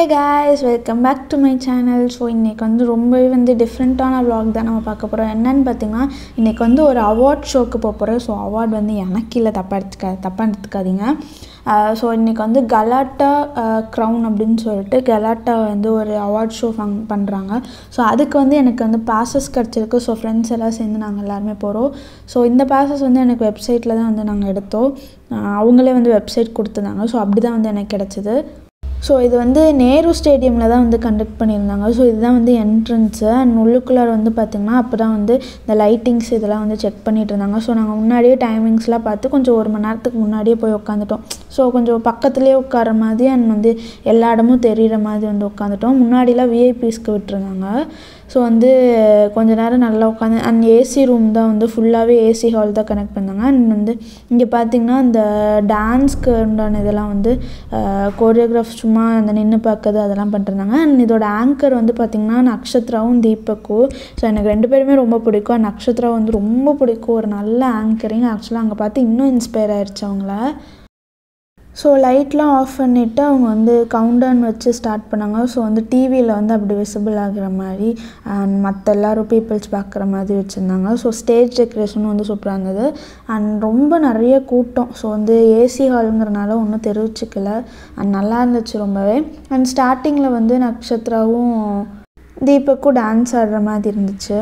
guys welcome back to my channel so இன்றைக்கி வந்து ரொம்பவே வந்து டிஃப்ரெண்ட்டான vlog தான் நம்ம பார்க்க போகிறோம் என்னன்னு பார்த்தீங்கன்னா இன்றைக்கி வந்து ஒரு அவார்ட் ஷோக்கு போக போகிறோம் ஸோ அவார்ட் வந்து எனக்கு இல்லை தப்பாக எடுத்துக்கா தப்பாக எடுத்துக்காதீங்க ஸோ இன்றைக்கி வந்து கலாட்டா க்ரௌன் அப்படின்னு சொல்லிட்டு கலாட்டா வந்து ஒரு அவார்ட் ஷோ ஃபங் பண்ணுறாங்க ஸோ அதுக்கு வந்து எனக்கு வந்து பாசஸ் கிடச்சிருக்கு ஸோ ஃப்ரெண்ட்ஸ் எல்லாம் சேர்ந்து நாங்கள் எல்லாருமே போகிறோம் ஸோ இந்த பாசஸ் வந்து எனக்கு வெப்சைட்டில் தான் வந்து நாங்கள் எடுத்தோம் அஹ் அவங்களே வந்து வெப்சைட் கொடுத்துருந்தாங்க ஸோ அப்படி தான் வந்து எனக்கு கிடச்சிது ஸோ இது வந்து நேரு ஸ்டேடியமில் தான் வந்து கண்டக்ட் பண்ணியிருந்தாங்க ஸோ இதுதான் வந்து என்ட்ரன்ஸு அண்ட் உள்ளுக்குள்ளார வந்து பார்த்திங்கன்னா அப்போ தான் வந்து இந்த லைட்டிங்ஸ் இதெல்லாம் வந்து செக் பண்ணிட்டு இருந்தாங்க ஸோ நாங்கள் முன்னாடியே டைமிங்ஸ்லாம் பார்த்து கொஞ்சம் ஒரு மணி நேரத்துக்கு முன்னாடியே போய் உட்காந்துட்டோம் ஸோ கொஞ்சம் பக்கத்துலேயே உட்கார மாதிரி அண்ட் வந்து எல்லா இடமும் தெரிகிற மாதிரி வந்து உட்காந்துட்டோம் முன்னாடிலாம் விஐபிஸ்க்கு விட்டுருந்தாங்க ஸோ வந்து கொஞ்ச நேரம் நல்லா உட்காந்து அண்ட் ஏசி ரூம் தான் வந்து ஃபுல்லாகவே ஏசி ஹால் தான் கனெக்ட் பண்ணாங்க அண்ட் வந்து இங்கே பார்த்தீங்கன்னா இந்த டான்ஸ்க்கு உண்டான இதெல்லாம் வந்து கோரியோகிராஃப் சும்மா அந்த நின்று பார்க்குறது அதெல்லாம் பண்ணிருந்தாங்க அண்ட் இதோட ஆங்கர் வந்து பார்த்திங்கன்னா நக்ஷத்ராவும் தீபக்கும் ஸோ எனக்கு ரெண்டு பேருமே ரொம்ப பிடிக்கும் அண்ட் நக்ஷத்ரா வந்து ரொம்ப பிடிக்கும் ஒரு நல்ல ஆங்கரிங் ஆக்சுவலாக அங்கே பார்த்து இன்னும் இன்ஸ்பயர் ஆயிடுச்சு அவங்கள ஸோ லைட்லாம் ஆஃப் பண்ணிவிட்டு அவங்க வந்து கவுண்டவுன் வச்சு ஸ்டார்ட் பண்ணாங்க ஸோ வந்து டிவியில் வந்து அப்படி விசிபிள் ஆகுற மாதிரி அண்ட் மற்ற எல்லோரும் பீப்புள்ஸ் பார்க்குற மாதிரி வச்சுருந்தாங்க ஸோ ஸ்டேஜ் டெக்கரேஷனும் வந்து சூப்பராக இருந்தது அண்ட் ரொம்ப நிறைய கூட்டம் ஸோ வந்து ஏசி ஹாலுங்கிறனால ஒன்றும் தெரிவிச்சுக்கல அண்ட் நல்லா இருந்துச்சு ரொம்பவே அண்ட் ஸ்டார்டிங்கில் வந்து நக்ஷத்ராவும் தீபக்கும் டான்ஸ் ஆடுற மாதிரி இருந்துச்சு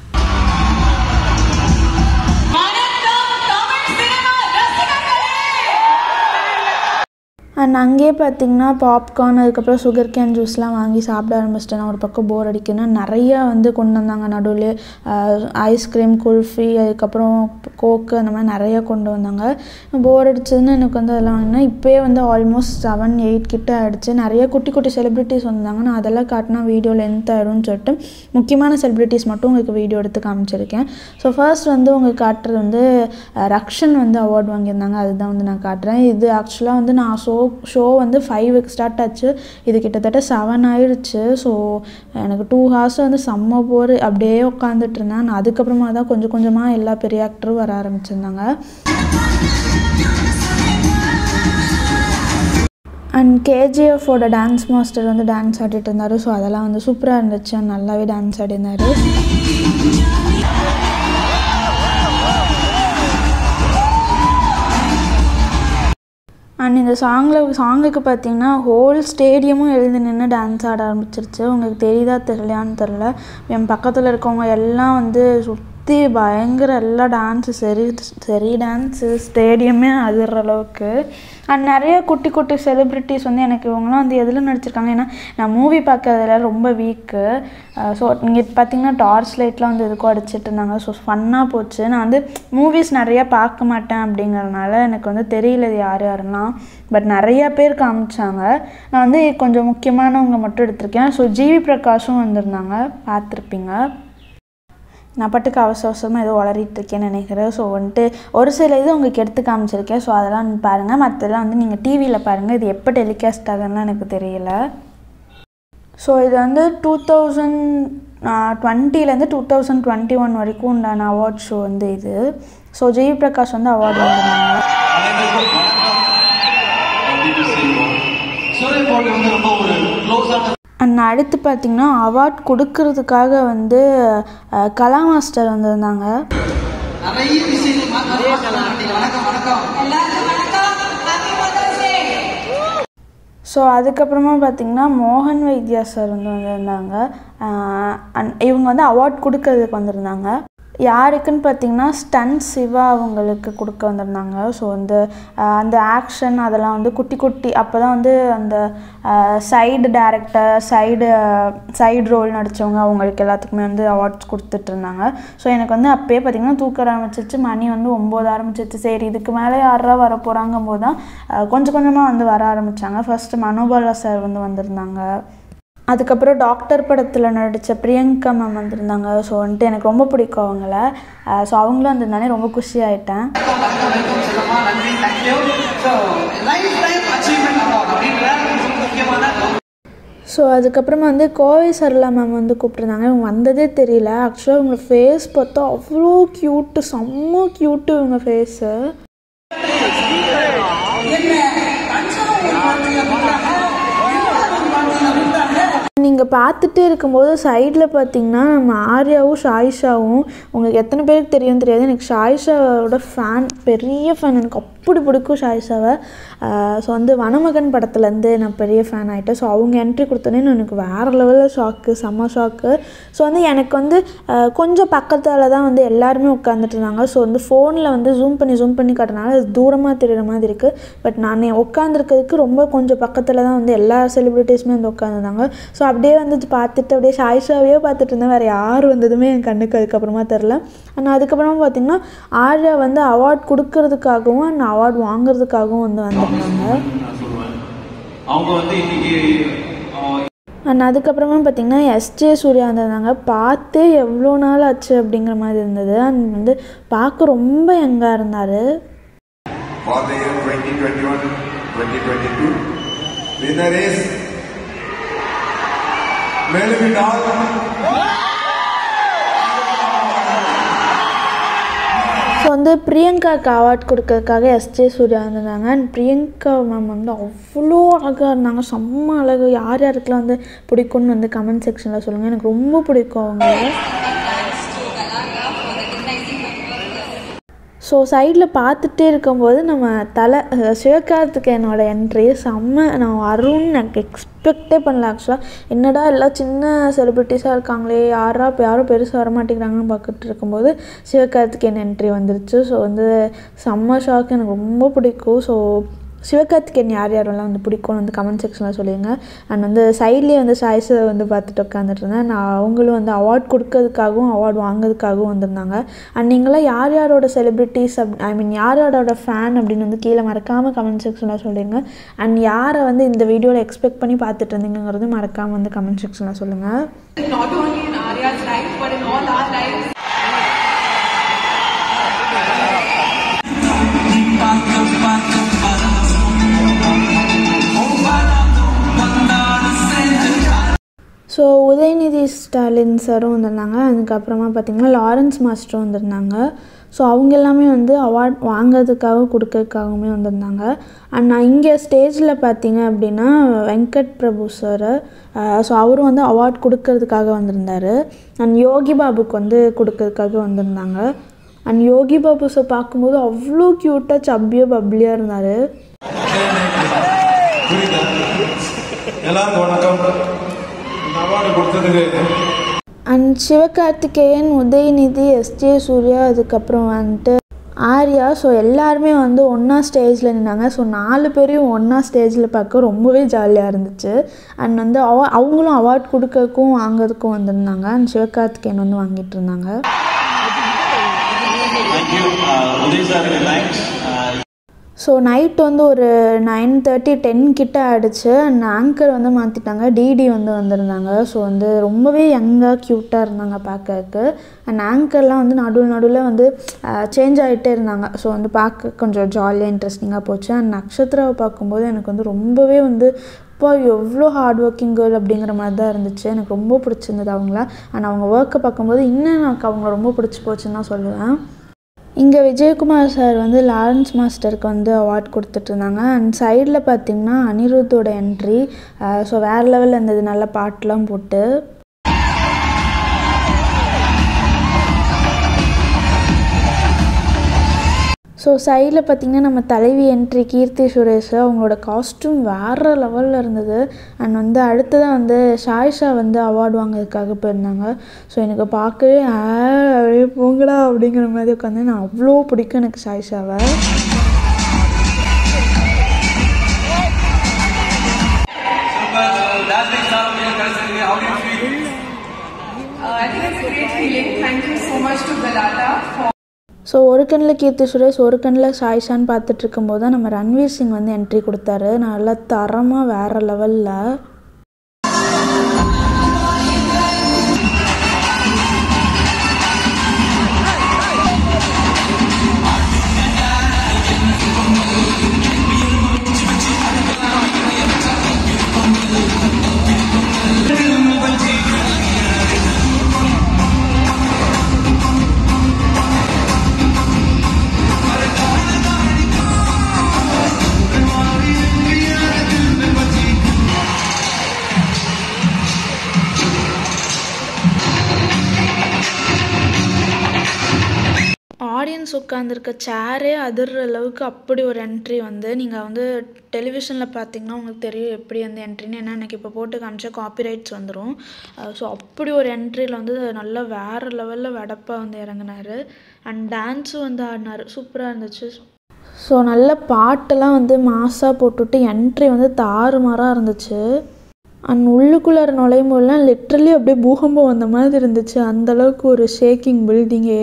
வணக்கம் தமிழ் சினிமா ரசிகர்களே அண்ட் அங்கேயே பார்த்தீங்கன்னா பாப்கார்ன் அதுக்கப்புறம் சுகர் கேன் ஜூஸ்லாம் வாங்கி சாப்பிட ஆரம்பிச்சிட்டேன் நான் ஒரு பக்கம் போர் அடிக்குன்னா நிறையா வந்து கொண்டு வந்தாங்க நடுவில் ஐஸ்கிரீம் குல்ஃபி அதுக்கப்புறம் கோக்கு அந்த மாதிரி நிறையா கொண்டு வந்தாங்க போர் அடிச்சதுன்னு எனக்கு வந்து அதெல்லாம் வாங்கினா இப்போயே வந்து ஆல்மோஸ்ட் செவன் எயிட் கிட்ட ஆகிடுச்சு நிறைய குட்டி குட்டி செலிப்ரிட்டிஸ் வந்தாங்க நான் அதெல்லாம் காட்டினா வீடியோ லென்த் ஆகிடும்னு சொல்லிட்டு முக்கியமான செலிப்ரிட்டிஸ் மட்டும் உங்களுக்கு வீடியோ எடுத்து காமிச்சிருக்கேன் ஸோ ஃபர்ஸ்ட் வந்து உங்களுக்கு காட்டுறது வந்து அஹ், ரக்ஷன் வந்து அவார்ட் வாங்கியிருந்தாங்க அதுதான் வந்து நான் காட்டுறேன் இது ஆக்சுவலாக வந்து நான் ஷோ ஷோ வந்து ஃபைவுக்கு ஸ்டார்ட் ஆச்சு இது கிட்டத்தட்ட செவன் ஆயிடுச்சு ஸோ எனக்கு டூ ஹார்ஸ் வந்து செம்ம போர் அப்படியே உட்காந்துட்டு இருந்தேன் நான் அதுக்கப்புறமா தான் கொஞ்சம் கொஞ்சமாக எல்லா பெரிய ஆக்டரும் வர ஆரம்பிச்சிருந்தாங்க அண்ட் கேஜிஎஃபோட டான்ஸ் மாஸ்டர் வந்து டான்ஸ் ஆடிட்டு இருந்தார் ஸோ அதெல்லாம் வந்து சூப்பராக இருந்துச்சு and நல்லாவே டான்ஸ் ஆடினார் அண்ட் இந்த சாங்கில் சாங்குக்கு பார்த்தீங்கன்னா ஹோல் ஸ்டேடியமும் எழுந்து நின்று டான்ஸ் ஆட ஆரம்பிச்சிருச்சு உங்களுக்கு தெரியுதா தெரியலையான்னு தெரில என் பக்கத்தில் இருக்கவங்க எல்லாம் வந்து சுற்றி பயங்கர எல்லா டான்ஸு சரி சரி டான்ஸு ஸ்டேடியமே அதிர்ற அளவுக்கு அண்ட் நிறைய குட்டி குட்டி செலிப்ரிட்டிஸ் வந்து எனக்கு இவங்களாம் வந்து எதில் நடிச்சிருக்காங்க ஏன்னா நான் மூவி பார்க்கறதுல ரொம்ப வீக்கு ஸோ இங்கே பார்த்தீங்கன்னா டார்ச் லைட்லாம் வந்து எதுக்கும் அடிச்சிட்டு இருந்தாங்க ஸோ ஃபன்னாக போச்சு நான் வந்து மூவிஸ் நிறையா பார்க்க மாட்டேன் அப்படிங்கறதுனால எனக்கு வந்து தெரியல இது யார் யாருலாம் பட் நிறையா பேர் காமிச்சாங்க நான் வந்து கொஞ்சம் முக்கியமானவங்க மட்டும் எடுத்திருக்கேன் ஸோ ஜிவி பிரகாஷும் வந்திருந்தாங்க பார்த்துருப்பீங்க நான் பாட்டுக்கு அவசர அவசரமாக ஏதோ வளரிட்டு இருக்கேன்னு நினைக்கிறேன் ஸோ வந்துட்டு ஒரு சில இது உங்களுக்கு எடுத்து காமிச்சிருக்கேன் ஸோ அதெல்லாம் பாருங்கள் மற்றதெல்லாம் வந்து நீங்கள் டிவியில் பாருங்கள் இது எப்போ டெலிகாஸ்ட் ஆகுதுன்னு எனக்கு தெரியல ஸோ இது வந்து டூ தௌசண்ட் டுவெண்ட்டிலேருந்து டூ தௌசண்ட் டுவெண்ட்டி ஒன் வரைக்கும் உண்டான அவார்ட் ஷோ வந்து இது ஸோ ஜெய் பிரகாஷ் வந்து அவார்டு வாங்கினாங்க அனைவருக்கும் வணக்கம் அப்படின்னு செய்வோம் சூரிய போட்டு வந்து ரொம்ப ஒரு க்ளோஸான அண்ட் அடுத்து பார்த்தீங்கன்னா அவார்ட் கொடுக்கறதுக்காக வந்து அஹ், கலா மாஸ்டர் வந்திருந்தாங்க நிறைய விஷயங்கள் மாற்றி வணக்கம் வணக்கம் எல்லாருக்கும் வணக்கம் ஹாப்பி மதர்ஸ் டே ஸோ அதுக்கப்புறமா பார்த்தீங்கன்னா மோகன் வைத்யா சார் வந்து வந்திருந்தாங்க ஆஹ் and இவங்க வந்து அவார்ட் கொடுக்கறதுக்கு வந்திருந்தாங்க யாருக்குன்னு பார்த்தீங்கன்னா ஸ்டன் சிவா அவங்களுக்கு கொடுக்க வந்திருந்தாங்க ஸோ வந்து ஆஹ் அந்த ஆக்ஷன் அதெல்லாம் வந்து குட்டி குட்டி அப்போ தான் வந்து அந்த side director side side role நடித்தவங்க அவங்களுக்கு எல்லாத்துக்குமே வந்து அவார்ட்ஸ் கொடுத்துட்டு இருந்தாங்க ஸோ எனக்கு வந்து அப்பயே பார்த்தீங்கன்னா தூக்க ஆரம்பிச்சிச்சு மணி வந்து ஒம்பது ஆரம்பிச்சிச்சு சரி இதுக்கு மேலே யாரா வர போகிறாங்கும் போது தான் ஆஹ் கொஞ்சம் கொஞ்சமாக வந்து வர ஆரம்பித்தாங்க ஃபர்ஸ்ட் மனோபாலா சார் வந்து வந்திருந்தாங்க அதுக்கப்புறம் டாக்டர் படத்தில் நடித்த பிரியங்கா மேம் வந்திருந்தாங்க ஸோ வந்துட்டு எனக்கு ரொம்ப பிடிக்கும் அவங்கள ஸோ அவங்களும் வந்திருந்தானே ரொம்ப குஷி ஆயிட்டேன் வணக்கம் செல்லம்மா நன்றி thank you so lifetime achievement award அப்படின்ற ரொம்ப முக்கியமான ஸோ அதுக்கப்புறமா வந்து கோவை சரளா மேம் வந்து கூப்பிட்ருந்தாங்க இவங்க வந்ததே தெரியல ஆக்சுவலாக இவங்க ஃபேஸ் பார்த்தா அவ்வளோ க்யூட்டு செம்ம க்யூட்டு இவங்க ஃபேஸு என்ன கன்சர்வேட்டிவ் பார்ட்டி அப்படின்றாங்க இங்கே பார்த்துட்டே இருக்கும்போது சைடில் பார்த்தீங்கன்னா நம்ம ஆர்யாவும் ஷாயிஷாவும் உங்களுக்கு எத்தனை பேருக்கு தெரியும் தெரியாது எனக்கு ஷாயிஷாவோட ஃபேன் பெரிய ஃபேன் எனக்கு அப்படி பிடிக்கும் ஷாயிஷாவை ஸோ வந்து வனமகன் படத்துலேருந்து நான் பெரிய ஃபேன் ஆகிட்டேன் ஸோ அவங்க என்ட்ரி கொடுத்தோன்னே எனக்கு வேறு லெவலில் ஷாக்கு செம்ம ஷாக்கு ஸோ வந்து எனக்கு வந்து அஹ், கொஞ்சம் பக்கத்தில் தான் வந்து எல்லாருமே உட்காந்துட்டு இருந்தாங்க ஸோ வந்து ஃபோனில் வந்து ஜூம் பண்ணி ஜூம் பண்ணி காட்டுறதுனால அது தூரமாக தெரியுற மாதிரி இருக்குது பட் நான் உட்காந்துருக்கிறதுக்கு ரொம்ப கொஞ்சம் பக்கத்தில் தான் வந்து எல்லா செலிப்ரிட்டிஸுமே வந்து உட்காந்துருந்தாங்க ஸோ அப்படியே வந்து இது பார்த்துட்டு அப்படியே ஷாயிஷாவே பார்த்துட்டு இருந்தேன் வேறு யார் வந்ததுமே என் கண்ணுக்கு அதுக்கப்புறமா தெரில ஆனால் அதுக்கப்புறமா பார்த்தீங்கன்னா ஆர்யா வந்து அவார்ட் கொடுக்கறதுக்காகவும் அண்ட் அவார்ட் வாங்குறதுக்காகவும் வந்து வந்திருந்தாங்க நான் சொல்லுவேன் அவங்க வந்து இன்னைக்கு அஹ், அண்ட் அதுக்கப்புறமா பார்த்தீங்கன்னா எஸ்ஜே சூர்யா வந்திருந்தாங்க பார்த்தே எவ்வளோ நாள் ஆச்சு அப்படிங்கிற மாதிரி இருந்தது அண்ட் வந்து பார்க்க ரொம்ப யங்காக இருந்தார் for the year 2021 2022. Winner is Melvindal. So வந்து பிரியங்காக்கு அவார்ட் கொடுக்கறதுக்காக எஸ்ஜே சூர்யா வந்திருந்தாங்க அண்ட் பிரியங்கா மேம் வந்து அவ்வளோ அழகாக இருந்தாங்க செம்ம அழகு யார் யாருக்கெல்லாம் வந்து பிடிக்கும்னு வந்து கமெண்ட் செக்ஷனில் சொல்லுங்கள் எனக்கு ரொம்ப பிடிக்கும் அவங்கள ஸோ சைடில் பார்த்துட்டே இருக்கும்போது நம்ம தலை அஹ், சிவகார்த்திகேயனோட என்ட்ரி செம்ம நான் வரும்னு எனக்கு எக்ஸ்பெக்டே பண்ணல ஆக்சுவலாக என்னடா எல்லாம் சின்ன செலிப்ரிட்டிஸாக இருக்காங்களே யாரா இப்போ யாரும் பெருசாக வர மாட்டேங்கிறாங்கன்னு பார்த்துட்டு இருக்கும்போது சிவகார்த்திகேயன் என்ட்ரி வந்துருச்சு ஸோ வந்து செம்ம ஷாக் எனக்கு ரொம்ப பிடிக்கும் ஸோ சிவகார்த்திகேயன் யார் யாரெல்லாம் வந்து பிடிக்கும்னு வந்து கமெண்ட் செக்ஷனில் சொல்லுங்க அண்ட் வந்து சைட்லேயே வந்து சாய்ஸை வந்து பார்த்துட்டு உட்காந்துட்டு இருந்தேன் நான் அவங்களும் வந்து அவார்ட் கொடுக்கறதுக்காகவும் அவார்ட் வாங்குறதுக்காகவும் வந்திருந்தாங்க அண்ட் நீங்களாம் யார் யாரோட செலிப்ரிட்டிஸ் அப் ஐ மீன் யார் யாரோட ஃபேன் அப்படின்னு வந்து கீழே மறக்காமல் கமெண்ட் செக்ஷனில் சொல்லுங்க அண்ட் யாரை வந்து இந்த வீடியோவில் எக்ஸ்பெக்ட் பண்ணி பார்த்துட்டு இருந்தீங்கிறது மறக்காமல் வந்து கமெண்ட் செக்ஷனில் சொல்லுங்கள் Not only in Arya's life, but in all our lives. So Udhayanidhi Stalin சாரும் வந்திருந்தாங்க அதுக்கப்புறமா பார்த்திங்கன்னா லாரன்ஸ் மாஸ்டரும் வந்திருந்தாங்க ஸோ அவங்க எல்லாமே வந்து அவார்ட் வாங்கிறதுக்காக கொடுக்கறதுக்காகவுமே வந்திருந்தாங்க அண்ட் நான் இங்கே ஸ்டேஜில் பார்த்தீங்க அப்படின்னா வெங்கட் பிரபு சார் ஸோ அவரும் வந்து அவார்ட் கொடுக்கறதுக்காக வந்திருந்தார் அண்ட் யோகி பாபுக்கு வந்து கொடுக்கறதுக்காக வந்திருந்தாங்க அண்ட் யோகி பாபு சார் பார்க்கும்போது அவ்வளோ க்யூட்டாக சப்பியாக பப்ளியாக இருந்தார் புரியுதா எல்லாருக்கும் வணக்கம் இந்த அவார்டு கொடுத்ததுக்கு அண்ட் சிவகார்த்திகேயன் உதயநிதி எஸ்ஜே சூர்யா அதுக்கப்புறம் வந்துட்டு ஆர்யா ஸோ எல்லாருமே வந்து ஒன்றா ஸ்டேஜில் நின்னாங்க ஸோ நாலு பேரையும் ஒன்றா ஸ்டேஜில் பார்க்க ரொம்பவே ஜாலியாக இருந்துச்சு அண்ட் வந்து அவ அவங்களும் அவார்ட் கொடுக்கறதுக்கும் வாங்குறதுக்கும் வந்திருந்தாங்க அண்ட் சிவகார்த்திகேயன் வந்து வாங்கிட்டு இருந்தாங்க தேங்க்யூ உதய் சாருக்கு தேங்க்ஸ் ஸோ நைட் வந்து ஒரு நைன் தேர்ட்டி டென் கிட்ட ஆயிடுச்சு அண்ட் ஆங்கர் வந்து மாற்றிட்டாங்க டிடி வந்து வந்திருந்தாங்க ஸோ வந்து ரொம்பவே யங்காக க்யூட்டாக இருந்தாங்க பார்க்கறதுக்கு அண்ட் ஆங்கர்லாம் வந்து நடுவில் நடுவில் வந்து சேஞ்ச் ஆகிட்டே இருந்தாங்க ஸோ வந்து பார்க்க கொஞ்சம் ஜாலியாக இன்ட்ரெஸ்டிங்காக போச்சு அண்ட் நட்சத்திராவை பார்க்கும்போது எனக்கு வந்து ரொம்பவே வந்து இப்போ எவ்வளோ ஹார்ட் ஒர்க்கிங் கேர்ள் அப்படிங்கிற மாதிரி தான் இருந்துச்சு எனக்கு ரொம்ப பிடிச்சிருந்தது அவங்கள அண்ட் அவங்க ஒர்க்கை பார்க்கும்போது இன்னும் எனக்கு அவங்க ரொம்ப பிடிச்சி போச்சுன்னு தான் சொல்லுவேன் இங்கே விஜயகுமார் சார் வந்து லாரன்ஸ் மாஸ்டருக்கு வந்து அவார்ட் கொடுத்துட்டு இருந்தாங்க அண்ட் சைடில் பார்த்தீங்கன்னா அனிருத்தோட என்ட்ரி ஸோ வேறு லெவலில் இருந்தது நல்ல பாட்டெலாம் போட்டு ஸோ சைடில் பார்த்தீங்கன்னா நம்ம தலைவி என்ட்ரி கீர்த்தி சுரேஷ் அவங்களோட காஸ்ட்யூம் வேறு லெவலில் இருந்தது அண்ட் வந்து அடுத்ததான் வந்து ஷாயிஷா வந்து அவார்டு வாங்குறதுக்காக போயிருந்தாங்க ஸோ எனக்கு பார்க்கவே ஆ, அப்படியே போங்கடா அப்படிங்கிற மாதிரி உட்காந்து நான் அவ்வளோ பிடிக்கும் எனக்கு ஷாயிஷாவை dazzling star of the year personally, how do you feel? Uh, I think it's a great feeling. Thank you so much to Galata for so ஒரு கண்ணில் கீர்த்தி சுரேஷ் ஒரு கண்ணில் ஷாயிஷான்னு பார்த்துட்டு இருக்கும்போது தான் நம்ம ரன்வீர் சிங் வந்து என்ட்ரி கொடுத்தாரு நல்லா தரமாக வேறு லெவலில் ஆடியன்ஸ் உட்காந்துருக்க சேரே அதிர்ற அளவுக்கு அப்படி ஒரு என்ட்ரி வந்து நீங்கள் வந்து டெலிவிஷனில் பார்த்தீங்கன்னா உங்களுக்கு தெரியும் எப்படி அந்த என்ட்ரின்னு ஏன்னா எனக்கு இப்போ போட்டு காமிச்சா காப்பிரைட்ஸ் வந்துடும் ஸோ அப்படி ஒரு என்ட்ரியில் வந்து நல்லா வேறு லெவலில் வெடப்பாக வந்து இறங்குனாரு அண்ட் டான்ஸும் வந்து ஆடினார் சூப்பராக இருந்துச்சு ஸோ நல்ல பாட்டெல்லாம் வந்து மாஸாக போட்டுவிட்டு என்ட்ரி வந்து தாறுமாறாக இருந்துச்சு அண்ட் உள்ளுக்குள்ளார நுழையும் போதெல்லாம் லிட்ரலி அப்படியே பூகம்பம் வந்த மாதிரி இருந்துச்சு அந்த அளவுக்கு ஒரு ஷேக்கிங் பில்டிங்கே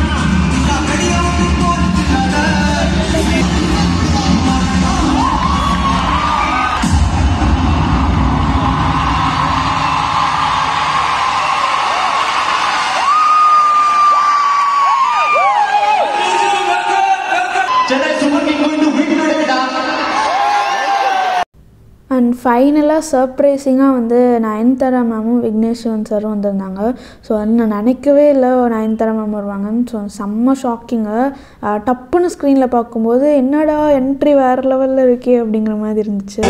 Chennai Super King going to win today, da. And ஃபைனலாக சர்ப்ரைசிங்காக வந்து நயன்தாரா மேமும் விக்னேஷ் சிவன் சாரும் வந்திருந்தாங்க ஸோ அது நான் நினைக்கவே இல்லை நயன்தாரா மேம் வருவாங்கன்னு ஸோ செம்ம ஷாக்கிங்கு டப்புன்னு ஸ்க்ரீனில் பார்க்கும்போது என்னடா என்ட்ரி வேறு லெவலில் இருக்கே அப்படிங்கிற மாதிரி இருந்துச்சு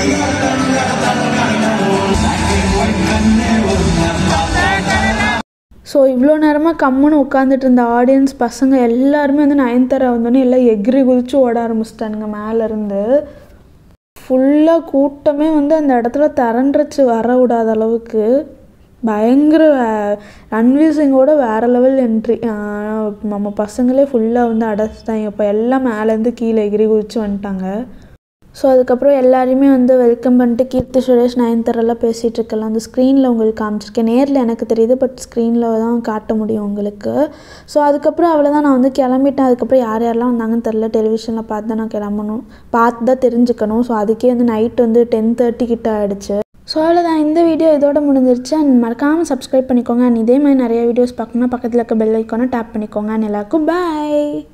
ஸோ இவ்வளோ நேரமாக கம்முன்னு உட்காந்துட்டு இருந்த ஆடியன்ஸ் பசங்க எல்லாருமே வந்து நயன்தாரா வந்தோடனே எல்லாம் எகிரி குதிச்சு ஓட ஆரம்பிச்சிட்டானுங்க மேலேருந்து ஃபுல்லாக கூட்டமே வந்து அந்த இடத்துல திரண்டுருச்சு வர விடாத அளவுக்கு பயங்கர வே- ரன்வீர் சிங்கோட வேறு லெவல் என்ட்ரி நம்ம பசங்களே ஃபுல்லாக வந்து அடைச்சிட்டாங்க இப்போ எல்லாம் மேலேருந்து கீழே எகிரி குதிச்சு வந்துட்டாங்க ஸோ அதுக்கப்புறம் எல்லாரையுமே வந்து வெல்கம் பண்ணிட்டு கீர்த்தி சுரேஷ் நயன்தாரெல்லாம் பேசிகிட்டு இருக்கலாம் அந்த ஸ்க்ரீனில் உங்களுக்கு காமிச்சிருக்கேன் நேரில் எனக்கு தெரியுது பட் ஸ்க்ரீனில் தான் காட்ட முடியும் உங்களுக்கு ஸோ அதுக்கப்புறம் அவ்வளோதான் நான் வந்து கிளம்பிட்டேன் அதுக்கப்புறம் யார் யாரெல்லாம் வந்தாங்கன்னு தெரில டெலிவிஷனில் பார்த்து தான் நான் கிளம்பணும் பார்த்து தான் தெரிஞ்சுக்கணும் ஸோ அதுக்கே வந்து நைட் வந்து டென் தேர்ட்டி கிட்ட ஆயிடுச்சு ஸோ அவ்வளோதான் இந்த வீடியோ இதோட முடிஞ்சிருச்சு அண்ட் மறக்காமல் சப்ஸ்கிரைப் பண்ணிக்கோங்க அண்ட் இதே மாதிரி நிறைய வீடியோஸ் பார்க்கணுன்னா பக்கத்தில் இருக்க பெல் ஐக்கானை டேப் பண்ணிக்கோங்க அண்ட் எல்லாருக்கும் பாய்